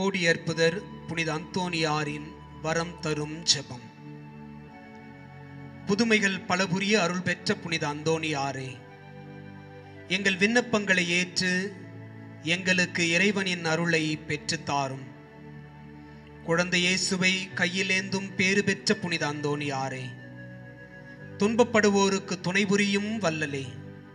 கோடியற்புதர் புனித அந்தோனியாரின் வரம் தரும் ஜெபம் புதுமைகள் பல புரிய அருள் பெற்ற புனித அந்தோணியாரே எங்கள் விண்ணப்பங்களை ஏற்று எங்களுக்கு இறைவனின் அருளை பெற்றுத் தாரும் குழந்தை இயேசுவை கையிலேந்தும் பேறு பெற்ற புனித அந்தோணியாரே துன்பப்படுவோருக்கு துணை புரியும் வல்லலே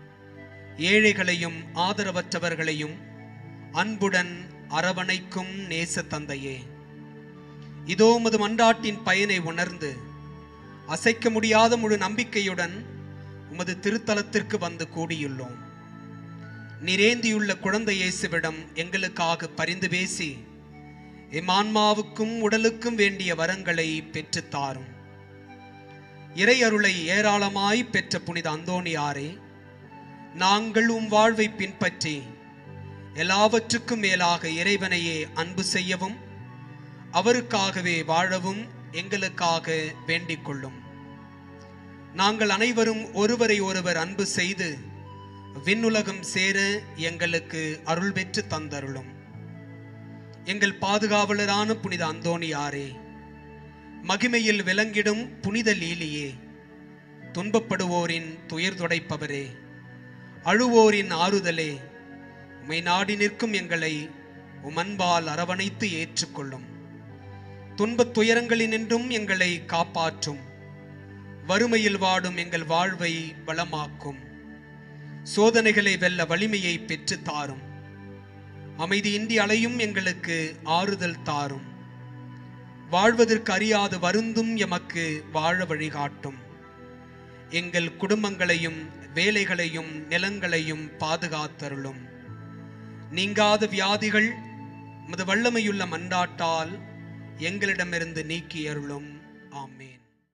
ஏழைகளையும் ஆதரவற்றவர்களையும் அன்புடன் அரவணைக்கும் நேச தந்தையே இதோ உமது மன்றாட்டின் பயனை உணர்ந்து அசைக்க முடியாத முழு நம்பிக்கையுடன் உமது திருத்தலத்திற்கு வந்து கூடியுள்ளோம் நிறைந்தியுள்ள குழந்தை இயேசுவிடம் எங்களுக்காக பரிந்து பேசி எம்மான்மாவுக்கும் உடலுக்கும் வேண்டிய வரங்களை பெற்றுத் தாரும் இறை அருளை ஏராளமாய் பெற்ற புனித அந்தோணியாரே நாங்கள் உம் வாழ்வை பின்பற்றி எல்லாவற்றுக்கும் மேலாக இறைவனையே அன்பு செய்யவும் அவருக்காகவே வாழவும் எங்களுக்காக வேண்டிக் கொள்ளும் நாங்கள் அனைவரும் ஒருவரை ஒருவர் அன்பு செய்து விண்ணுலகம் சேர எங்களுக்கு அருள் பெற்று தந்தருளும் எங்கள் பாதுகாவலரான புனித அந்தோணியாரே மகிமையில் விளங்கிடும் புனித லீலியே துன்பப்படுவோரின் துயர் துடைப்பவரே அழுவோரின் ஆறுதலே உமை நாடி நிற்கும் எங்களை உமன்பால் அரவணைத்து ஏற்றுக்கொள்ளும் துன்பத் துயரங்களினின்றும் எங்களை காப்பாற்றும் வறுமையில் வாடும் எங்கள் வாழ்வை வளமாக்கும் சோதனைகளை வெல்ல வலிமையை பெற்றுத் தாரும் அமைதியின்றி அலையும் எங்களுக்கு ஆறுதல் தாரும் வாழ்வதற்கு அறியாது வருந்தும் எமக்கு வாழ வழிகாட்டும் எங்கள் குடும்பங்களையும் வேலைகளையும் நிலங்களையும் பாதுகாத்தருளும் நீங்காத வியாதிகள் மது வல்லமையுள்ள மன்றாட்டால் எங்களிடமிருந்து நீக்கி அருளும் ஆமேன்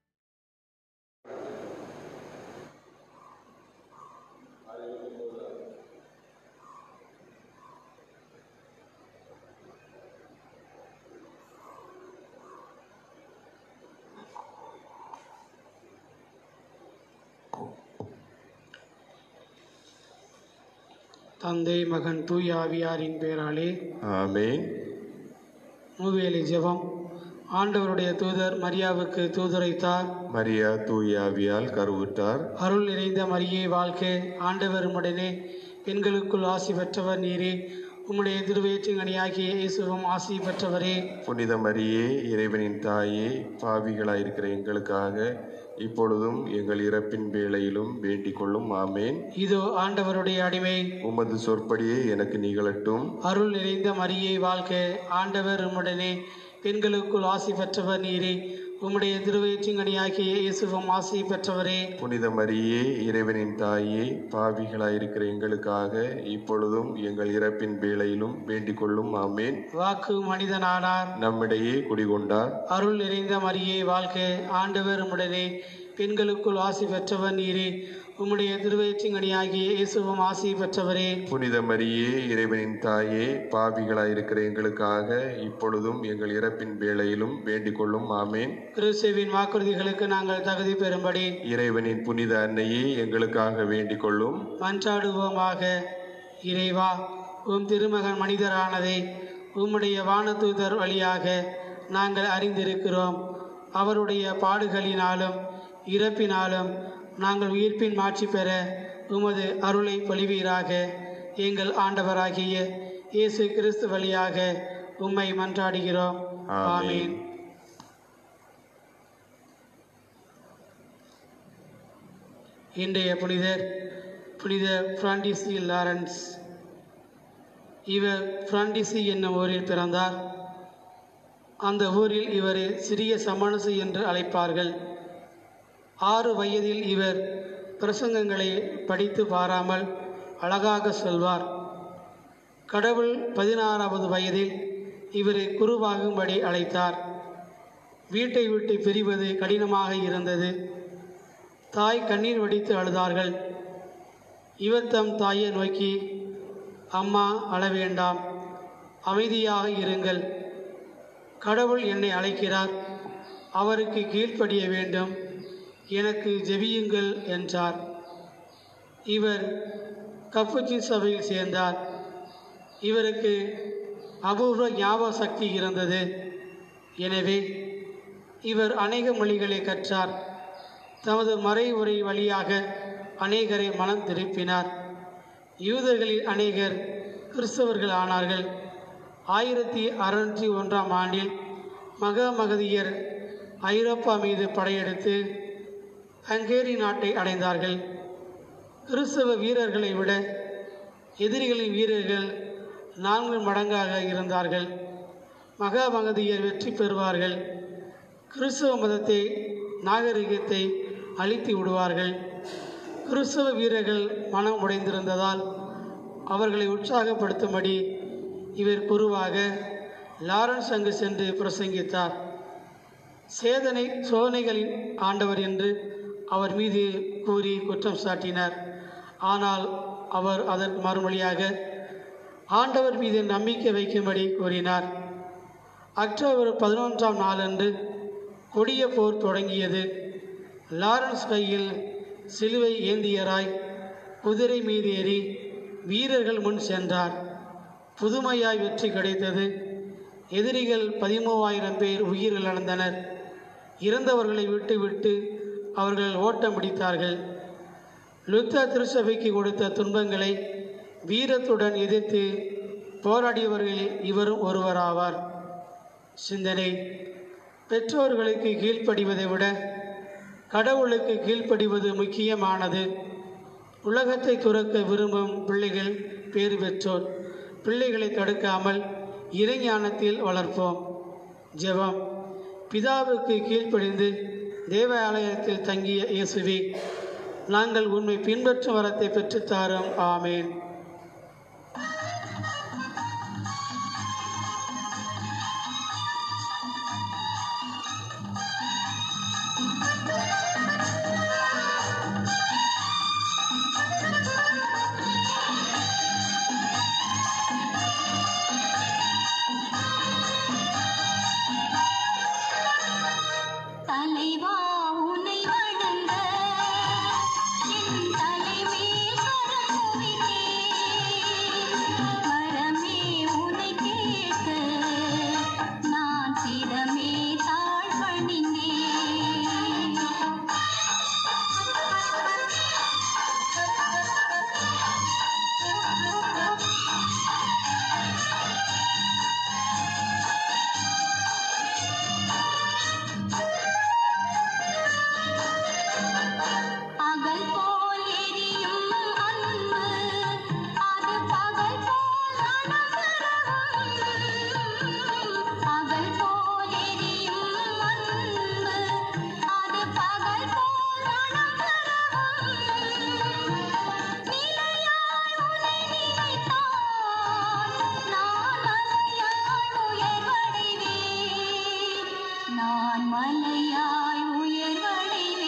தந்தை மகன் தூய ஆவியாரின் பெயராலே ஆமென் மூவேலி ஜெபம் ஆண்டவருடைய தூதர் மரியாவுக்கு தூதுரைத்தார் மரியா தூய ஆவியால் கருவுற்றார் அருள் நிறைந்த மரியே வாழ்க ஆண்டவர் உடனே பெண்களுக்குள் ஆசி பெற்றவர் நீரே உம்முடைய திருவேற்றுங்கனியாகிய இயேசுவும் ஆசி பெற்றவரே புனித மரியே இறைவனின் தாயே பாவிகளாயிருக்கிற எங்களுக்காக இப்பொழுதும் எங்கள் இறப்பின் வேளையிலும் வேண்டிக் கொள்ளும் ஆமேன் இதோ ஆண்டவருடைய அடிமை உமது சொற்படியே எனக்கு நிகழட்டும் அருள் நிறைந்த மரியே வாழ்க ஆண்டவர் உம்முடனே பெண்களுக்குள் ஆசி பெற்றவர் நீரே உம்முடைய திருவயிற்றுங்கனியாகிய இயேசுவும் ஆசி பெற்றவரே புனித மரியே இறைவனின் தாயே பாவிகளாயிருக்கிற எங்களுக்காக இப்பொழுதும் எங்கள் இறப்பின் வேளையிலும் வேண்டிக் கொள்ளும் ஆமேன் வாக்கு மனிதனானார் நம்மிடையே குடிகொண்டார் அருள் நிறைந்த மரியே வாழ்க ஆண்டவர் உம்முடனே பெண்களுக்குள் ஆசி பெற்றவர் நீரே உம்முடைய திருவயிற்றுங்கனியாகிய இயேசுவும் ஆசி பெற்றவரே புனித மரியே இறைவனின் தாயே பாவிகளாயிருக்கிற எங்களுக்காக இப்பொழுதும் எங்கள் இறப்பின் வேளையிலும் வேண்டிக் கொள்ளும் ஆமேன் கிறிஸ்துவின் வாக்குறுதிகளுக்கு நாங்கள் தகுதி பெறும்படி இறைவனின் புனித அன்னையே எங்களுக்காக வேண்டிக் கொள்ளும் மன்றாடுவோமாக இறைவா உம் திருமகன் மனிதரானதை உம்முடைய வானதூதர் வழியாக நாங்கள் அறிந்திருக்கிறோம் அவருடைய பாடுகளினாலும் இறப்பினாலும் நாங்கள் உயிர்ப்பின் மாட்சி பெற உமது அருளை பொழிவீராக எங்கள் ஆண்டவராகிய இயேசு கிறிஸ்து வழியாக உம்மை மன்றாடுகிறோம் ஆமென். ஆமீன் இன்றைய புனிதர் புனித பிரான்டிசி லாரன்ஸ் இவர் பிரான்டிசி என்னும் ஊரில் பிறந்தார் அந்த ஊரில் இவரை சிறிய சமணசு என்று அழைப்பார்கள் ஆறு வயதில் இவர் பிரசங்கங்களை படித்து பாராமல் அழகாக சொல்வார் கடவுள் பதினாறாவது வயதில் இவரை குருவாகும்படி அழைத்தார் வீட்டை விட்டு பிரிவது கடினமாக இருந்தது தாய் கண்ணீர் வடித்து அழுதார்கள் இவர் தம் தாயை நோக்கி அம்மா அழ வேண்டாம் அமைதியாக இருங்கள் கடவுள் என்னை அழைக்கிறார் அவருக்கு கீழ்ப்படிய வேண்டும் எனக்கு ஜெபியுங்கள் என்றார் இவர் கப்புச்சின் சபையில் சேர்ந்தார் இவருக்கு அபூர்வ ஞாபக சக்தி இருந்தது எனவே இவர் அநேக மொழிகளை கற்றார் தமது மறை உரை வழியாக அநேகரை மனம் திருப்பினார் யூதர்களில் அநேகர் கிறிஸ்தவர்கள் ஆனார்கள் ஆயிரத்தி அறுநூற்றி ஒன்றாம் ஆண்டில் மகாமகதியர் ஐரோப்பா மீது படையெடுத்து ஹங்கேரி நாட்டை அடைந்தார்கள் கிறிஸ்தவ வீரர்களை விட எதிரிகளின் வீரர்கள் நான்கு மடங்காக இருந்தார்கள் மகாமகதியர் வெற்றி பெறுவார்கள் கிறிஸ்தவ மதத்தை நாகரிகத்தை அழித்து விடுவார்கள் கிறிஸ்தவ வீரர்கள் மனம் உடைந்திருந்ததால் அவர்களை உற்சாகப்படுத்தும்படி இவர் குருவாக லாரன்ஸ் அங்கு சென்று பிரசங்கித்தார் சேதனை சோதனைகளின் ஆண்டவர் என்று அவர் மீது கூறி குற்றம் சாட்டினார் ஆனால் அவர் அதற்கு மறுமொழியாக ஆண்டவர் மீது நம்பிக்கை வைக்கும்படி கூறினார் அக்டோபர் பதினொன்றாம் நாளன்று கொடிய போர் தொடங்கியது லாரன்ஸ் கையில் சிலுவை ஏந்தியராய் குதிரை மீது ஏறி வீரர்கள் முன் சென்றார் புதுமையாய் வெற்றி கிடைத்தது எதிரிகள் பதிமூவாயிரம் பேர் உயிரிழந்தனர் இறந்தவர்களை விட்டுவிட்டு அவர்கள் ஓட்டம் பிடித்தார்கள் லுத்த திருச்சபைக்கு கொடுத்த துன்பங்களை வீரத்துடன் எதிர்த்து போராடியவர்களில் இவரும் ஒருவராவார் சிந்தனை பெற்றோர்களுக்கு கீழ்ப்படிவதை விட கடவுளுக்கு கீழ்ப்படிவது முக்கியமானது உலகத்தை துறக்க விரும்பும் பிள்ளைகள் பேறு பெற்றோர் பிள்ளைகளை தடுக்காமல் இறைஞானத்தில் வளர்ப்போம் ஜெபம் பிதாவுக்கு கீழ்ப்படிந்து தேவாலயத்தில் தங்கிய இயேசுவே நாங்கள் உண்மை பின்பற்றும் வரத்தை பெற்றுத்தாரும் ஆமேன் தலைவா உன்னை வணங்க என் தலைமேல் கரம் குவித்தேன் வரமே உன்னை கேட்க நான் சிரமே தாழ் அகல் போல் எரியும் அன்பு அது பகல் போல் அடங்குறவும் அகல் போல் எரியும் அன்பு அது பகல் போல் அடங்குறவும் நிலையாய் உன்னை நினைத்தால் நான் மலையாய் உயர்வடைவேன் நான் மலையாய் உயர்வடைவேன்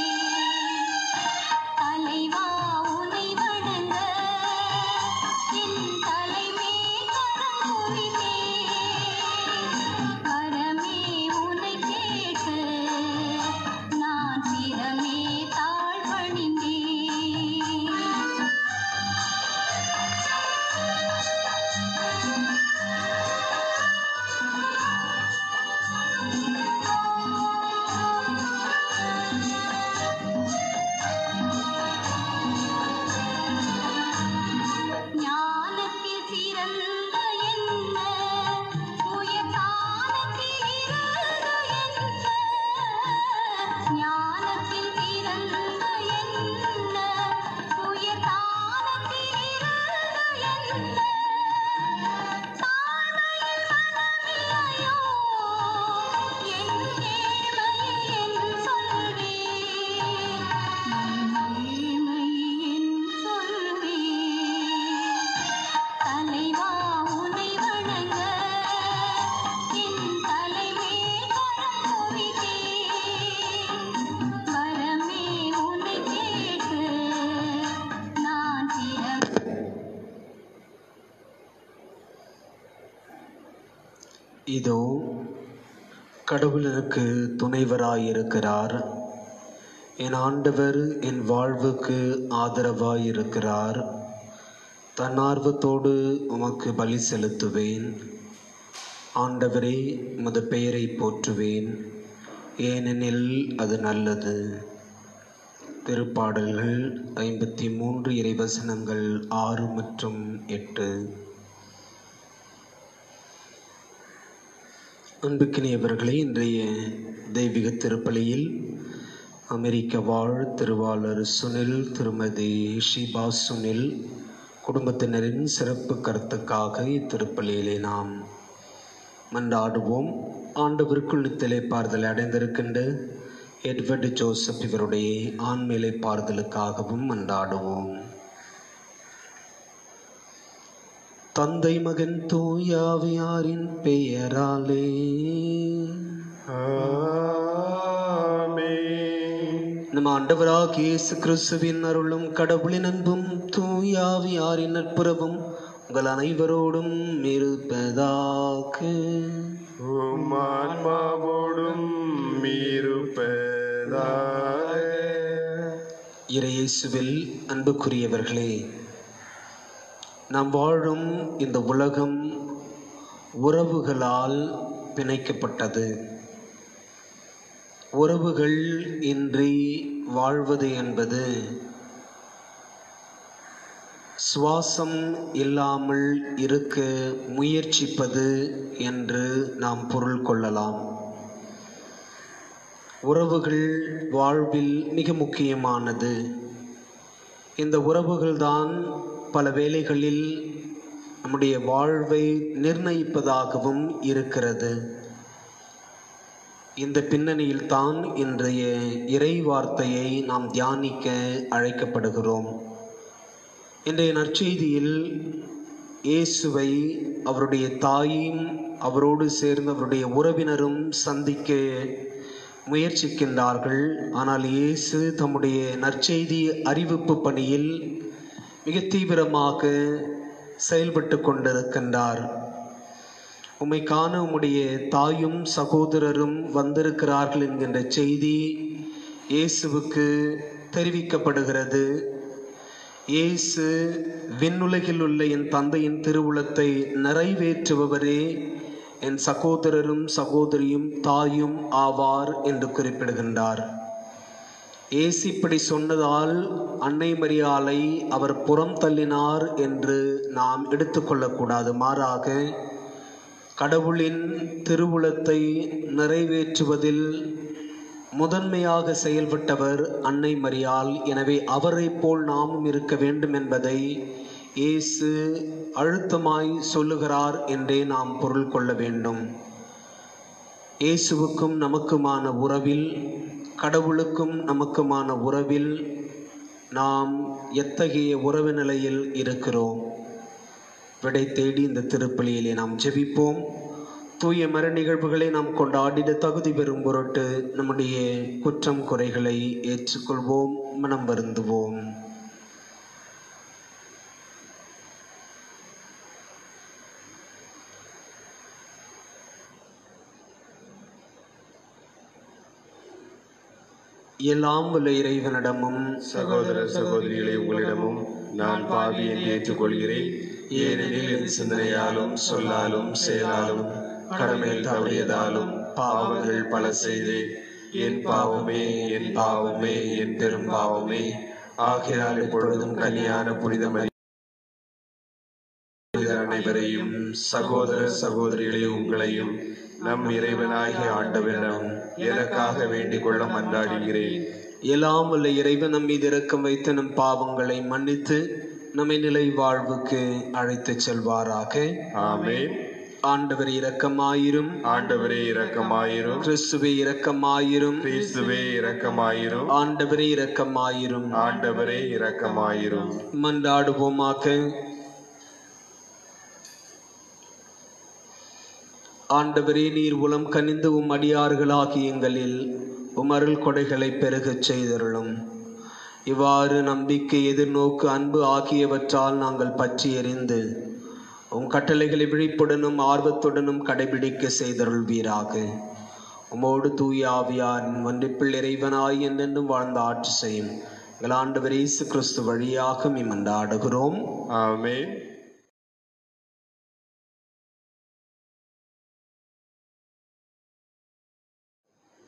தலைவா உன்னை வணங்க என் தலைமேல் கரம் குவித்தேன் வரமே உன்னை கேட்க நான் சிரமே தாழ் பணிந்தேன் ஞானத்தில் சிறந்த என்ன உயர்தானத்தில் இருந்து என்ன ஞானத்தில் சிறந்த என்ன உயர்தானத்தில் இருந்து என்ன தாழ்மையில் மனமில்லையோ என் ஏழ்மையை என் சொல்வேன் ஏழ்மையை என் சொல்வேன் தலைவா உன்னை வணங்க என் தலைமேல் கரம் குவித்தேன் வரமே உன்னை கேட்க நான் சிரம் இதோ கடவுள் எனக்கு துணைவராயிருக்கிறார் என் ஆண்டவர் என் வாழ்வுக்கு ஆதரவாயிருக்கிறார் தன்னார்வத்தோடு உமக்கு பலி செலுத்துவேன் ஆண்டவரே உமது பெயரை போற்றுவேன் ஏனெனில் அது நல்லது திருப்பாடல்கள் ஐம்பத்தி மூன்று இறைவசனங்கள் ஆறு மற்றும் எட்டு அன்புக்கினியவர்களே இன்றைய தெய்வீக திருப்பலியில் அமெரிக்க வாழ் திருவாளர் சுனில் திருமதி ஷிபா சுனில் குடும்பத்தினரின் சிறப்பு கருத்துக்காக இத்திருப்பலியிலே நாம் மன்றாடுவோம் ஆண்டவருக்குள் நித்திலை பார்தலை அடைந்திருக்கின்ற எட்வர்டு ஜோசப் இவருடைய ஆண்மையிலை பார்தலுக்காகவும் மன்றாடுவோம் தந்தை மகன் தூயாவியாரின் பெயராலே நம் ஆண்டவராகிய இயேசு கிறிஸ்துவின் அருளும் கடவுளின் அன்பும் தூயாவியாரின் நட்புறவும் உங்கள் அனைவரோடும் இருப்பதாக உமான்மாவோடும் இருப்பதாக இறையேசுவில் அன்புக்குரியவர்களே நாம் வாழும் இந்த உலகம் உறவுகளால் பிணைக்கப்பட்டது உறவுகள் இன்றி வாழ்வது என்பது சுவாசம் இல்லாமல் இருக்க முயற்சிப்பது என்று நாம் பொருள் கொள்ளலாம் உறவுகள் வாழ்வில் மிக முக்கியமானது இந்த உறவுகள்தான் பல வேளைகளில் நம்முடைய வாழ்வை நிர்ணயிப்பதாகவும் இருக்கிறது இந்த பின்னணியில் தான் இன்றைய இறை வார்த்தையை நாம் தியானிக்க அழைக்கப்படுகிறோம் இன்றைய நற்செய்தியில் இயேசுவை அவருடைய தாயும் அவரோடு சேர்ந்து அவருடைய உறவினரும் சந்திக்க முயற்சிக்கின்றார்கள் ஆனால் இயேசு தம்முடைய நற்செய்தி அறிவிப்பு பணியில் மிக தீவிரமாக செயல்பட்டு கொண்டிருக்கின்றார் உம்மை காண உம்முடைய தாயும் சகோதரரும் வந்திருக்கிறார்கள் என்கின்ற செய்தி இயேசுவுக்கு தெரிவிக்கப்படுகிறது இயேசு விண்ணுலகில் உள்ள என் தந்தையின் திருவுளத்தை நிறைவேற்றுபவரே என் சகோதரரும் சகோதரியும் தாயும் ஆவார் என்று குறிப்பிடுகின்றார் இயேசு இப்படி சொன்னதால் அன்னை மரியாளை அவர் புறம் தள்ளினார் என்று நாம் எடுத்துக்கொள்ளக்கூடாது மாறாக கடவுளின் திருவுளத்தை நிறைவேற்றுவதில் முதன்மையாக செயல்பட்டவர் அன்னை மரியாள் எனவே அவரைப் போல் நாமும் இருக்க வேண்டும் என்பதை இயேசு அழுத்தமாய் சொல்லுகிறார் என்றே நாம் பொருள் கொள்ள வேண்டும் இயேசுவுக்கும் நமக்குமான உறவில் கடவுளுக்கும் நமக்குமான உறவில் நாம் எத்தகைய உறவு நிலையில் இருக்கிறோம் விடை தேடி இந்த திருப்பலியிலே நாம் ஜெபிப்போம் தூய மர நிகழ்வுகளை நாம் கொண்டாடிட தகுதி பெறும் பொருட்டு நம்முடைய குற்றம் குறைகளை ஏற்றுக்கொள்வோம் மனம் வருந்துவோம் எல்லாம் உள்ள இறைவனிடமும் சகோதர சகோதரிகளை உங்களிடமும் நான் பாவி என்று ஏற்றுக்கொள்கிறேன் ஏனெனில் என் சிந்தனையாலும் சொல்லாலும் செயலாலும் கடமையில் தவறியதாலும் பாவங்கள் பல செய்தேன் என் பாவமே என் பாவமே என் பெரும் பாவமே ஆகையால் எப்பொழுதும் கன்னியான புனித மரி- புனிதர் அனைவரையும் சகோதர சகோதரிகளே உங்களையும் நம் இறைவனாகிய ஆண்டவரிடம் எனக்காக வேண்டிக் கொள்ள மன்றாடுகிறேன் எல்லாம் உள்ள இறைவன் நம் மீது இரக்கம் வைத்து நம் பாவங்களை மன்னித்து நம்மை நிலை வாழ்வுக்கு அழைத்துச் செல்வாராக ஆமென் ஆண்டவர் இரக்கமாயிரும் ஆண்டவரே இரக்கமாயிரும் கிறிஸ்துவே இரக்கமாயிரும் கிறிஸ்துவே இரக்கமாயிரும் ஆண்டவரே இரக்கமாயிரும் ஆண்டவரே இரக்கமாயிரும் மன்றாடுவோமாக ஆண்டவரே நீர் உளம் கனிந்து உம் அடியார்களாகிய எங்களில் உம் அருள் கொடைகளை பெருகச் செய்தருளும் இவ்வாறு நம்பிக்கை எதிர்நோக்கு அன்பு ஆகியவற்றால் நாங்கள் பற்றி எறிந்து உம் கட்டளைகளை விழிப்புடனும் ஆர்வத்துடனும் கடைபிடிக்க செய்தருள்வீராக உமோடு தூய ஆவியாரின் ஒன்றிப்பில் இறைவனாய் என்றென்றும் வாழ்ந்த ஆட்சி செய்யும் எங்கள் ஆண்டவர் இயேசு கிறிஸ்து வழியாக மிமண்டாடுகிறோம் ஆமென்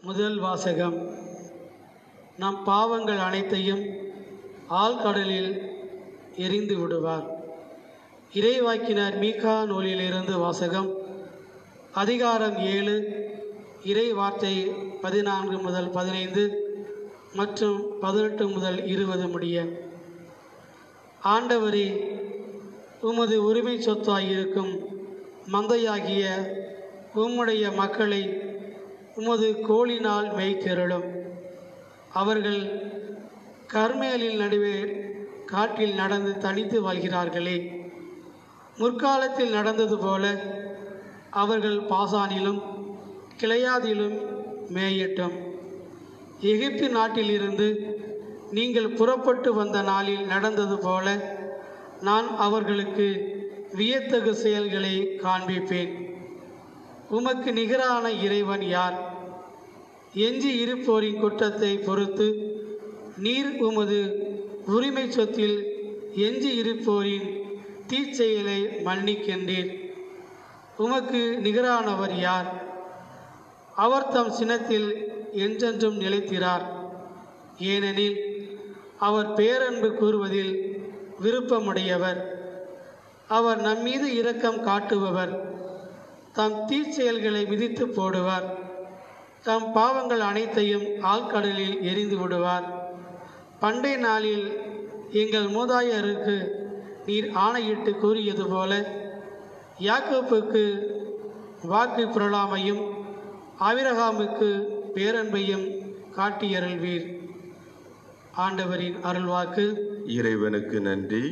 முதல் வாசகம் நம் பாவங்கள் அனைத்தையும் ஆழ்கடலில் எரிந்து விடுவார் இறைவாக்கினர் மீகா நூலிலிருந்து வாசகம் அதிகாரம் ஏழு இறை வார்த்தை பதினான்கு முதல் பதினைந்து மற்றும் பதினெட்டு முதல் இருபது முடிய ஆண்டவரே உமது உரிமை சொத்தாயிருக்கும் மந்தையாகிய உம்முடைய மக்களை உமது கோலினால் மேய்த்திரளும் அவர்கள் கர்மேலில் நடுவே காட்டில் நடந்து தனித்து வாழ்கிறார்களே முற்காலத்தில் நடந்தது போல அவர்கள் பாசானிலும் கிளையாதிலும் மேயட்டும் எகிப்து நாட்டிலிருந்து நீங்கள் புறப்பட்டு வந்த நாளில் நடந்தது போல நான் அவர்களுக்கு வியத்தகு செயல்களை காண்பிப்பேன் உமக்கு நிகரான இறைவன் யார் எஞ்சி இருப்போரின் குற்றத்தை பொறுத்து நீர் உமது உரிமை சொத்தில் எஞ்சி இருப்போரின் தீச்செயலை மன்னிக்கின்றீர் உமக்கு நிகரானவர் யார் அவர் தம் சினத்தில் என்றென்றும் நிலைத்திரார் ஏனெனில் அவர் பேரன்பு கூறுவதில் விருப்பமுடையவர் அவர் நம்மீது இரக்கம் காட்டுபவர் தம் தீச்செயல்களை விதித்து போடுவார் தம் பாவங்கள் அனைத்தையும் ஆழ்கடலில் எரிந்து விடுவார் பண்டை நாளில் எங்கள் மூதாயருக்கு நீர் ஆணையிட்டு கூறியது போல யாக்கோப்புக்கு வாக்கு புரளாமையும் ஆபிரகாமுக்கு பேரன்பையும் காட்டியருள்வீர் ஆண்டவரின் அருள்வாக்கு இறைவனுக்கு நன்றி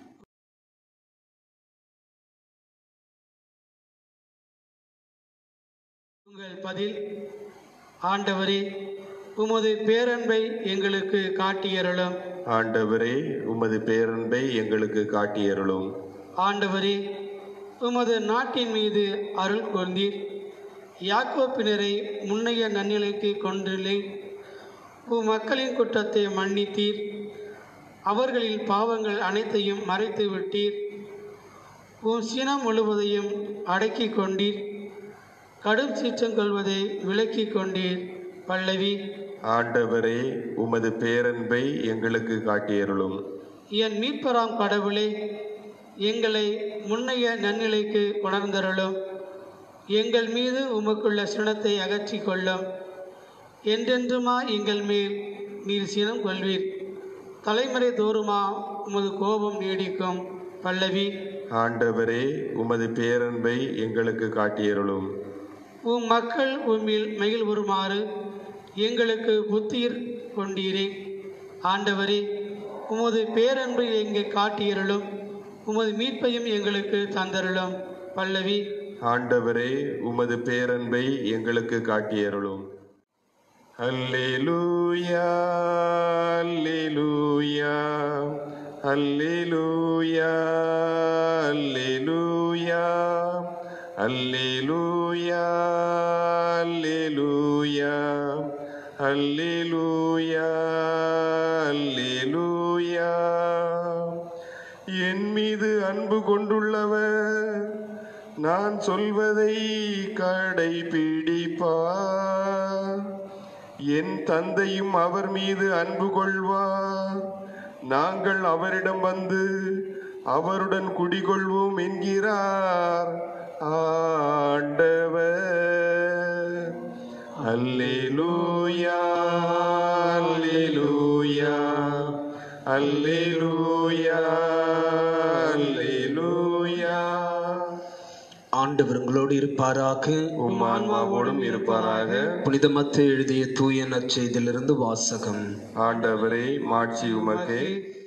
உங்கள் பதில் ஆண்டவரே உமது பேரன்பை எங்களுக்கு காட்டியருளும் ஆண்டவரே உமது பேரன்பை எங்களுக்கு காட்டியருளும் ஆண்டவரே உமது நாட்டின் மீது அருள் கொண்டீர் யாக்கோப்பினரை முன்னைய நன்னிலைக்கு கொண்டுள்ளேன் உம் மக்களின் குற்றத்தை மன்னித்தீர் அவர்களின் பாவங்கள் அனைத்தையும் மறைத்து விட்டீர் உம் சினம் முழுவதையும் அடக்கி கொண்டீர் கடும் சீற்றம் கொள்வதை விலக்கி கொண்டீர் பல்லவி ஆண்டவரே உமது பேரன்பை எங்களுக்கு காட்டியருளும் என் மீட்பராம் கடவுளே எங்களை முன்னைய நன்னிலைக்கு உணர்ந்தருளும் எங்கள் மீது உமக்குள்ள சினத்தை அகற்றிக் கொள்ளும் என்றென்றுமா எங்கள் மேல் நீர் சினம் கொள்வீர் தலைமுறை தோறுமா உமது கோபம் நீடிக்கும் பல்லவி ஆண்டவரே உமது பேரன்பை எங்களுக்கு காட்டியருளும் உம் மக்கள் உம்மில் மகிழ் வருமாறு எங்களுக்கு புத்திர் கொண்டீரே ஆண்டவரே உமது பேரன்பை எங்கே காட்டியருளும் உமது மீட்பையும் எங்களுக்கு தந்தருளும் பல்லவி ஆண்டவரே உமது பேரன்பை எங்களுக்கு காட்டியருளும் அல்லேலூயா அல்லேலூயா அல்லேலூயா அல்லேலூயா அல்லேலூயா அல்லேலூயா அல்லேலூயா அல்லேலூயா என் மீது அன்பு கொண்டுள்ளவர் நான் சொல்வதை கடைபிடிப்பார் என் தந்தையும் அவர் மீது அன்பு கொள்வார் நாங்கள் அவரிடம் வந்து அவருடன் குடிகொள்வோம் என்கிறார் ஆண்டவர் அல்லேலூயா அல்லேலூயா அல்லேலூயா அல்லேலூயா ஆண்டவர் உங்களோடு இருப்பாராக உம் ஆன்மாவோடும் இருப்பாராக புனித மத்து எழுதிய தூய நற்செய்தியிலிருந்து வாசகம் ஆண்டவரே மாட்சி உமக்கே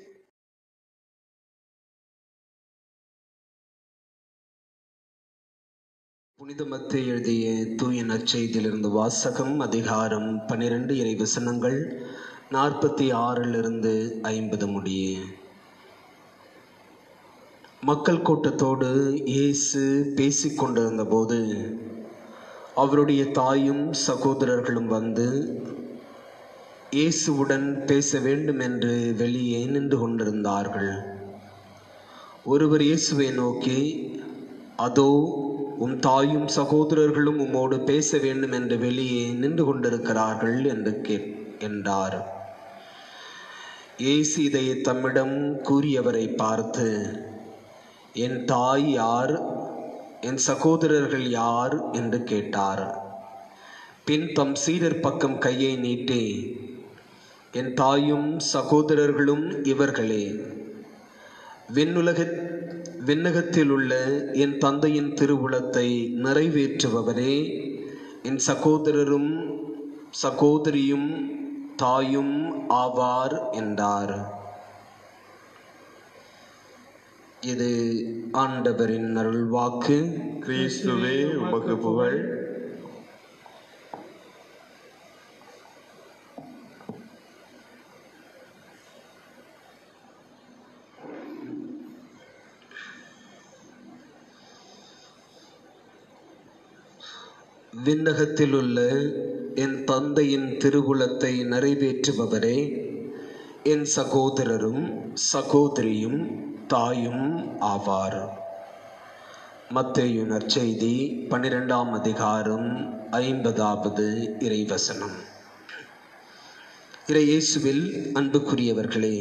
புனித மத்து எழுதிய தூய நற்செய்தியிலிருந்து வாசகம் அதிகாரம் பன்னிரண்டு இறை வசனங்கள் நாற்பத்தி ஆறிலிருந்து ஐம்பது முடிய மக்கள் கூட்டத்தோடு இயேசு பேசிக் கொண்டிருந்த போது அவருடைய தாயும் சகோதரர்களும் வந்து இயேசுவுடன் பேச வேண்டும் என்று வெளியே நின்று கொண்டிருந்தார்கள் ஒருவர் இயேசுவை நோக்கி அதோ உம் தாயும் சகோதரர்களும் உம்மோடு பேச வேண்டும் என்று வெளியே நின்று கொண்டிருக்கிறார்கள் என்று கேட் என்றார் இயேசு இதை தம்மிடம் கூறியவரை பார்த்து என் தாய் யார் என் சகோதரர்கள் யார் என்று கேட்டார் பின் தம் சீடர் பக்கம் கையை நீட்டி என் தாயும் சகோதரர்களும் இவர்களே விண்ணுலக விண்ணகத்தில் உள்ள என் தந்தையின் திருவுளத்தை நிறைவேற்றுபவரே என் சகோதரரும் சகோதரியும் தாயும் ஆவார் என்றார் இது ஆண்டவரின் அருள்வாக்கு கிறிஸ்துவே உமக்கு புகழ் விண்ணகத்தில் உள்ள என் தந்தையின் திருவுளத்தை நிறைவேற்றுபவரே என் சகோதரரும் சகோதரியும் தாயும் ஆவார் மத்தேயு நற்செய்தி பன்னிரெண்டாம் அதிகாரம் ஐம்பதாவது இறைவசனம் இறை இயேசுவில் அன்புக்குரியவர்களே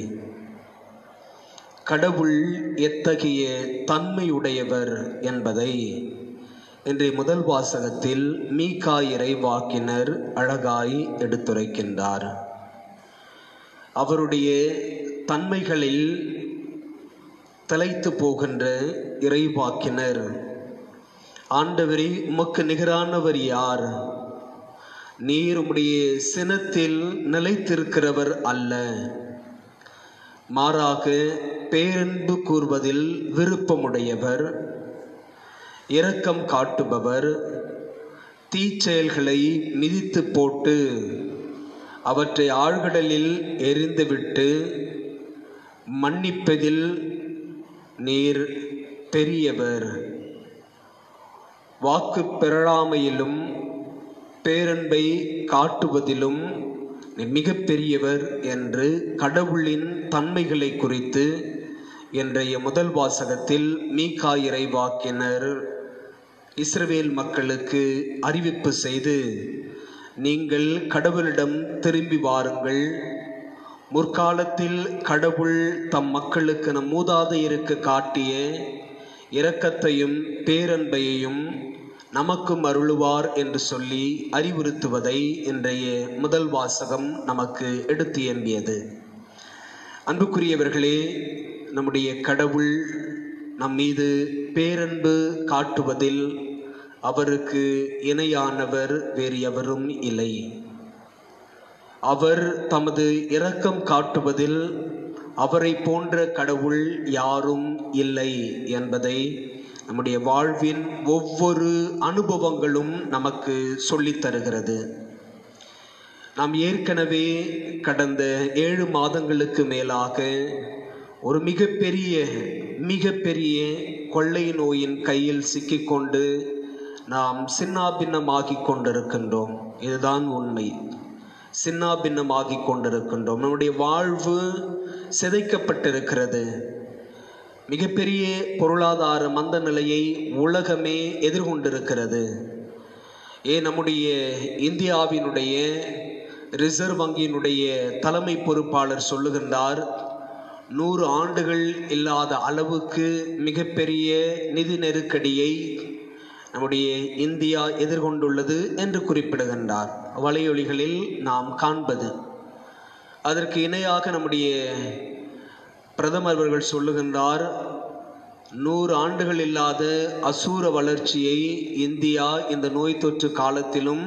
கடவுள் எத்தகைய தன்மையுடையவர் என்பதை இன்றைய முதல் வாசகத்தில் மீகா இறைவாக்கினர் அழகாய் எடுத்துரைக்கின்றார் அவருடைய தன்மைகளில் தலைத்து போகின்ற இறைவாக்கினர் ஆண்டவரே உமக்கு நிகரானவர் யார் நீர் உம்முடைய சினத்தில் நிலைத்திருக்கிறவர் அல்ல மாறாக பேரன்பு கூறுவதில் விருப்பமுடையவர் இரக்கம் காட்டுபவர் தீச்செயல்களை மிதித்து போட்டு அவற்றை ஆழ்கடலில் எரிந்துவிட்டு மன்னிப்பதில் நீர் பெரியவர் வாக்கு பெறாமையிலும் பேரன்பை காட்டுவதிலும் நீர் மிகப் பெரியவர் என்று கடவுளின் தன்மைகளை குறித்து இன்றைய முதல் வாசகத்தில் மீகா இறைவாக்கினர் இஸ்ரவேல் மக்களுக்கு அறிவிப்பு செய்து நீங்கள் கடவுளிடம் திரும்பி வாருங்கள் முற்காலத்தில் கடவுள் தம் மக்களுக்கு நம் மூதாதையருக்கு காட்டிய இரக்கத்தையும் பேரன்பையையும் நமக்கும் அருளுவார் என்று சொல்லி அறிவுறுத்துவதை இன்றைய முதல் வாசகம் நமக்கு எடுத்து எம்பியது அன்புக்குரியவர்களே நம்முடைய கடவுள் நம் மீது பேரன்பு காட்டுவதில் அவருக்கு இணையானவர் வேறு எவரும் இல்லை அவர் தமது இரக்கம் காட்டுவதில் அவரை போன்ற கடவுள் யாரும் இல்லை என்பதை நம்முடைய வாழ்வின் ஒவ்வொரு அனுபவங்களும் நமக்கு சொல்லித் தருகிறது நாம் ஏற்கனவே கடந்த ஏழு மாதங்களுக்கு மேலாக ஒரு மிகப்பெரிய மிகப்பெரிய கொள்ளை நோயின் கையில் சிக்கிக்கொண்டு நாம் சின்னாபின்னமாகிக் கொண்டிருக்கின்றோம் இதுதான் உண்மை சின்னாபின்னமாகிக் கொண்டிருக்கின்றோம் நம்முடைய வாழ்வு சிதைக்கப்பட்டிருக்கிறது மிகப்பெரிய பொருளாதார மந்த நிலையை உலகமே எதிர்கொண்டிருக்கிறது ஏன் நம்முடைய இந்தியாவினுடைய ரிசர்வ் வங்கியினுடைய தலைமை பொறுப்பாளர் சொல்லுகின்றார் நூறு ஆண்டுகள் இல்லாத அளவுக்கு மிகப்பெரிய நிதி நெருக்கடியை நம்முடைய இந்தியா எதிர்கொண்டுள்ளது என்று குறிப்பிடுகின்றார் வலையொலிகளில் நாம் காண்பது அதற்கு இணையாக நம்முடைய பிரதமர் அவர்கள் சொல்லுகின்றார் நூறு ஆண்டுகள் இல்லாத அசூர வளர்ச்சியை இந்தியா இந்த நோய் தொற்று காலத்திலும்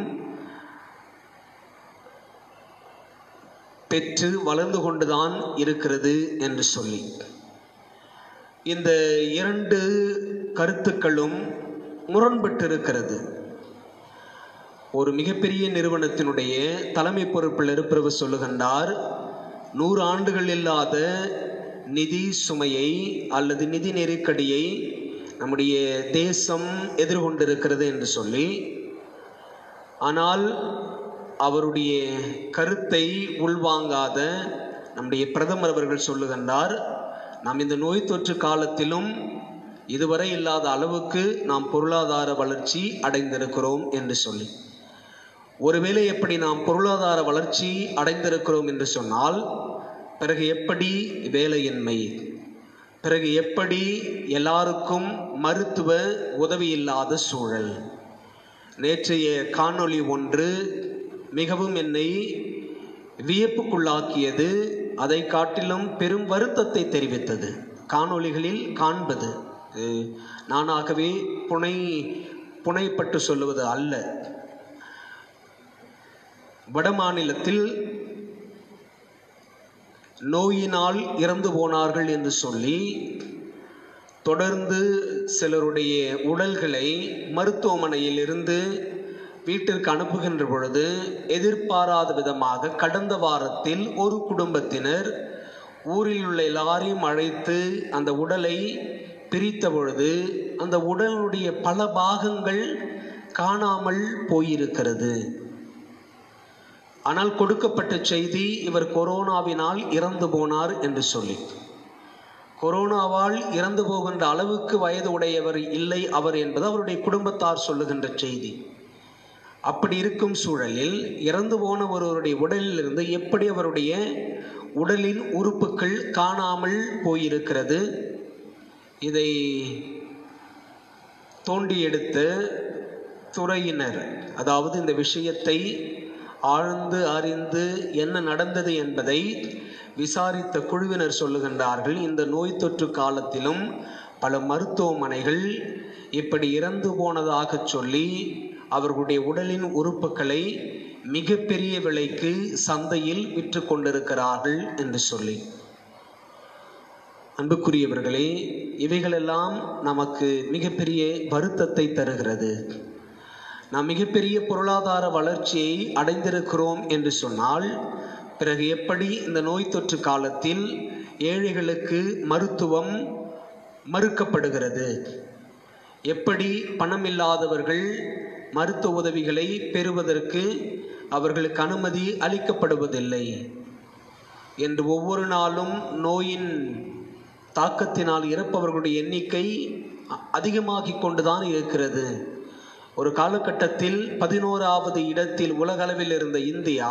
பெற்று வளர்ந்து கொண்டுதான் இருக்கிறது என்று சொல்லி இந்த இரண்டு கருத்துக்களும் முரண்பட்டிருக்கிறது ஒரு மிகப்பெரிய நிறுவனத்தினுடைய தலைமை பொறுப்பில் இருப்பவர் சொல்லுகின்றார் நூறு ஆண்டுகள் இல்லாத நிதி சுமையை அல்லது நிதி நெருக்கடியை நம்முடைய தேசம் எதிர்கொண்டிருக்கிறது என்று சொல்லி ஆனால் அவருடைய கருத்தை உள்வாங்காத நம்முடைய பிரதமர் அவர்கள் சொல்லுகின்றார் நாம் இந்த நோய் தொற்று காலத்திலும் இதுவரை இல்லாத அளவுக்கு நாம் பொருளாதார வளர்ச்சி அடைந்திருக்கிறோம் என்று சொல்லி ஒருவேளை எப்படி நாம் பொருளாதார வளர்ச்சி அடைந்திருக்கிறோம் என்று சொன்னால் பிறகு எப்படி வேலையின்மை பிறகு எப்படி எல்லாருக்கும் மருத்துவ உதவி இல்லாத சூழல் நேற்றைய காணொளி ஒன்று மிகவும் என்னை வியப்புக்குள்ளாக்கியது அதை காட்டிலும் பெரும் வருத்தத்தை தெரிவித்தது காணொளிகளில் காண்பது இது நானாகவே புனை புனைப்பட்டு சொல்லுவது அல்ல வடமாநிலத்தில் நோயினால் இறந்து போனார்கள் என்று சொல்லி தொடர்ந்து சிலருடைய உடல்களை மருத்துவமனையில் இருந்து வீட்டிற்கு அனுப்புகின்ற பொழுது எதிர்பாராத விதமாக கடந்த வாரத்தில் ஒரு குடும்பத்தினர் ஊரில் உள்ள எல்லாரையும் அழைத்து அந்த உடலை பிரித்த பொழுது அந்த உடலுடைய பல பாகங்கள் காணாமல் போயிருக்கிறது ஆனால் கொடுக்கப்பட்ட செய்தி இவர் கொரோனாவினால் இறந்து போனார் என்று சொல்லி கொரோனாவால் இறந்து போகின்ற அளவுக்கு வயது உடையவர் இல்லை அவர் என்பது அவருடைய குடும்பத்தார் சொல்லுகின்ற செய்தி அப்படி இருக்கும் சூழலில் இறந்து போன ஒருவருடைய உடலில் இருந்து எப்படி அவருடைய உடலின் உறுப்புகள் காணாமல் போயிருக்கிறது இதை தோண்டி எடுத்த துறையினர் அதாவது இந்த விஷயத்தை ஆழ்ந்து அறிந்து என்ன நடந்தது என்பதை விசாரித்த குழுவினர் சொல்லுகின்றார்கள் இந்த நோய் தொற்று காலத்திலும் பல மருத்துவமனைகள் இப்படி இறந்து போனதாக சொல்லி அவர்களுடைய உடலின் உறுப்புகளை மிகப்பெரிய விலைக்கு சந்தையில் விற்று கொண்டிருக்கிறார்கள் என்று சொல்லி அன்புக்குரியவர்களே இவைகளெல்லாம் நமக்கு மிகப்பெரிய வருத்தத்தை தருகிறது நாம் மிகப்பெரிய பொருளாதார வளர்ச்சியை அடைந்திருக்கிறோம் என்று சொன்னால் பிறகு எப்படி இந்த நோய் தொற்று காலத்தில் ஏழைகளுக்கு மருத்துவம் மறுக்கப்படுகிறது எப்படி பணம் இல்லாதவர்கள் மருத்துவ உதவிகளை பெறுவதற்கு அவர்களுக்கு அனுமதி அளிக்கப்படுவதில்லை என்று ஒவ்வொரு நாளும் நோயின் தாக்கத்தினால் இறப்பவர்களுடைய எண்ணிக்கை அ- அதிகமாகிக் கொண்டுதான் இருக்கிறது ஒரு காலகட்டத்தில் பதினோராவது இடத்தில் உலகளவில் இருந்த இந்தியா